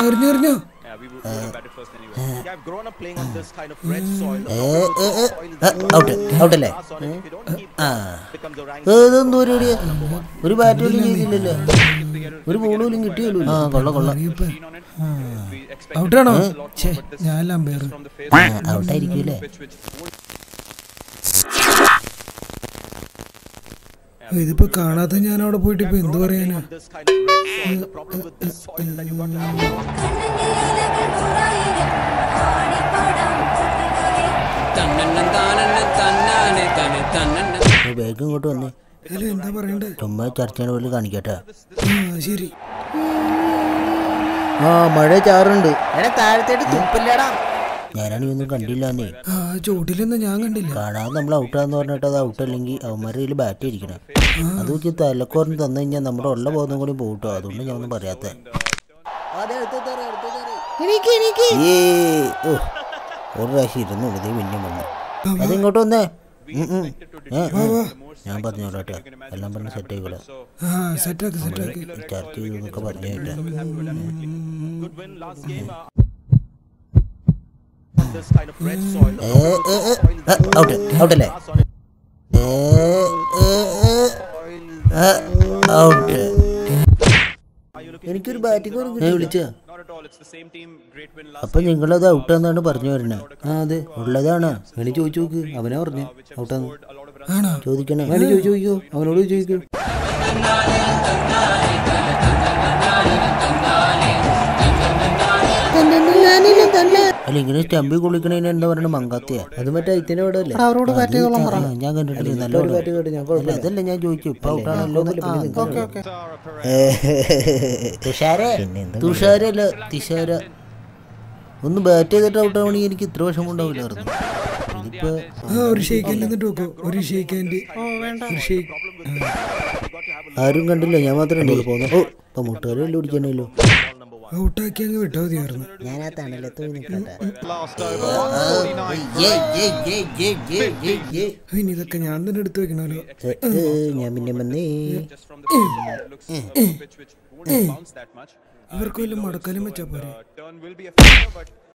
എറിഞ്ഞു എറിഞ്ഞു Yeah, we would, would have batted first anyway. Yeah, I've grown up playing on this kind of red soil. The ഏ, problem ഏ, with ഏ, this soil is that out ഔട്ടല്ലേ grass on it. If you don't keep ആ it, becomes a rank. ഏതൊന്നും ഒരു ഇടിയാ? ഒരു bat പോലും ചെയ്തില്ലല്ലോ ഒരു ബോൾ പോലും കിട്ടിയല്ലോ ആ കൊള്ള കൊള്ള Keen on it. We expect ഔട്ടാണോ ഛേ ഞാനല്ല അമ്പയർ from the face ഔട്ടായിരിക്കൂലേ pitch which won't ഇതിപ്പോ കാണാത്ത ഞാൻ അവിടെ പോയിട്ട് ഇപ്പൊ എന്ത് പറയാനാ This kind of red soil. The problem with this soil is that you've got to have bag ഇങ്ങോട്ട് വന്നേ അല്ല എന്താ പറയണ്ടേ ചുമ്മാ ചർച്ചയുടെ പോലെ കാണിക്കട്ടെ ആ ശരി ആ മഴ ചാറുണ്ട് എടാ താഴത്തേട്ട് തുപ്പില്ലടാ ഞാനാണെങ്കിൽ ഒന്നും കണ്ടില്ലാന്നേ ആ ചോട്ടിലൊന്നും ഞാൻ കണ്ടില്ല കാണാതെ നമ്മൾ ഔട്ടാന്ന് പറഞ്ഞിട്ട് അത് ഔട്ട് അല്ലെങ്കിൽ അവന്മാരുടെ കയ്യിൽ ബാറ്റ് ഇരിക്കണം അത് വെച്ച് തലക്കോറിന് തന്നു കഴിഞ്ഞാൽ നമ്മുടെ ഉള്ള ബോധം കൂടി പോകട്ടോ അതുകൊണ്ട് ഞാൻ ഒന്നും പറയാത്ത ഒരു പ്രാവശ്യം ഇരുന്നു ഇതേ പിന്നെ വന്നു അതിങ്ങോട്ട് വന്നേ ഉം, ഉം. ഏ, ഏ. ഞാൻ പറഞ്ഞോട്ടെ എല്ലാം പറഞ്ഞ് സെറ്റ് ആയിക്കോളെ ആ സെറ്റാക്ക് സെറ്റാക്ക് ചർച്ച ചെയ്തു എന്നൊക്കെ പറഞ്ഞു കേട്ടെ good win last game. Uh, on this kind of red soil. The ഏ, problem ഏ, with ഏ. this soil is ah, out ഔട്ടല്ലേ grass on it. ഏ, ഏ, ഏ. ആ, ഔട്ട് എനിക്കൊരു ബാറ്റിംഗ് വിളിച്ച not at all. It's the same team. Great win last അപ്പൊ നിങ്ങളത് ഔട്ടാന്നാണ് പറഞ്ഞു വരണേ ആ അതെ ഉള്ളതാണ് അവന് ചോദിച്ചു നോക്ക് അവനാ പറഞ്ഞു ഔട്ടാന്ന് ആണോ ചോദിക്കണേ അവന് ചോദിച്ചു ചോദിക്കൂ അവനോട് ചോദിക്കൂ അല്ല ഇങ്ങനെ സ്റ്റമ്പി കുളിക്കണേന് എന്താ പറയണ മങ്കാത്തിയാ അത് മറ്റേ ഇതിന്റെ അവിടെ അല്ലേ അവരോട് ബാറ്റ് ചെയ്തോളാം ഞാൻ കണ്ടിട്ടില്ല നല്ല ബാറ്റ് കേട്ട് ഞാൻ അതല്ല ഞാൻ ചോദിച്ചു ഇപ്പൊ ഔട്ടാണല്ലോ തുഷാരേ തുഷാരല്ല തിഷാര ഒന്ന് ബാറ്റ് ചെയ്തിട്ട് ഔട്ടാവണെങ്കിൽ എനിക്ക് ഇത്ര വിഷമം ഉണ്ടാവില്ലായിരുന്നു ഇതിപ്പോ ആ ഒരു ഷെയ്ക്കൻ്റെ എന്നിട്ട് നോക്കൂ ഒരു ഷെയ്ക്കൻ്റെ ഒരു ഷെയ്ക്ക് ആരും കണ്ടില്ല ഞാൻ മാത്രമേ ഉള്ളൂ പോകുന്നത് ഓ ഇപ്പൊ മുട്ടുകാരെ വല്ല പിടിച്ചല്ലോ ഔട്ടാക്കി അങ്ങ് വിട്ടാൽ മതിയായിരുന്നു ഞാൻ ആ തണലത്ത് പോയി നിൽക്കട്ടെ ഇനി ഇതൊക്കെ ഞാൻ തന്നെ എടുത്തു വെക്കണമല്ലോ ഞാൻ പിന്നെ വന്നേ just from the field. It looks a pitch which won't bounce that much. ഇവർക്ക് വല്ല മടക്കാനും വെച്ചാ പോരെ Uh, turn will be a factor, but